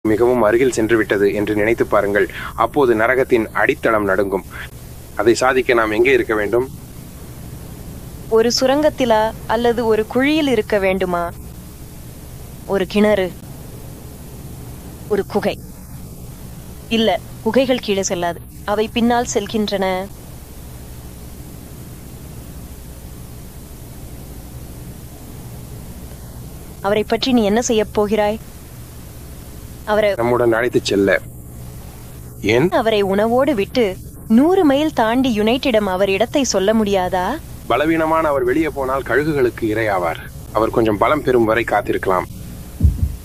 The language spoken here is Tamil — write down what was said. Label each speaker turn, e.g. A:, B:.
A: மிகவும் அருகில் சென்று விட்டது என்று நினைத்து பாருங்கள் அப்போது நரகத்தின் அடித்தளம் நடுங்கும் அதை சாதிக்க நாம் எங்கே இருக்க வேண்டும்
B: ஒரு சுரங்கத்திலா அல்லது ஒரு குழியில் இருக்க வேண்டுமா ஒரு கிணறு ஒரு குகை இல்ல குகைகள் கீழே செல்லாது அவை பின்னால் செல்கின்றன அவரை பற்றி நீ என்ன செய்யப் போகிறாய் அவரை
A: நம்முடன் அழைத்துச் செல்ல ஏன்
B: அவரை உணவோடு விட்டு நூறு மைல் தாண்டி யுனைட்டிடம் அவர் இடத்தை சொல்ல முடியாதா
A: பலவீனமான அவர் வெளியே போனால் கழுகுகளுக்கு இரையாவார் அவர் கொஞ்சம் பலம் பெறும் வரை காத்திருக்கலாம்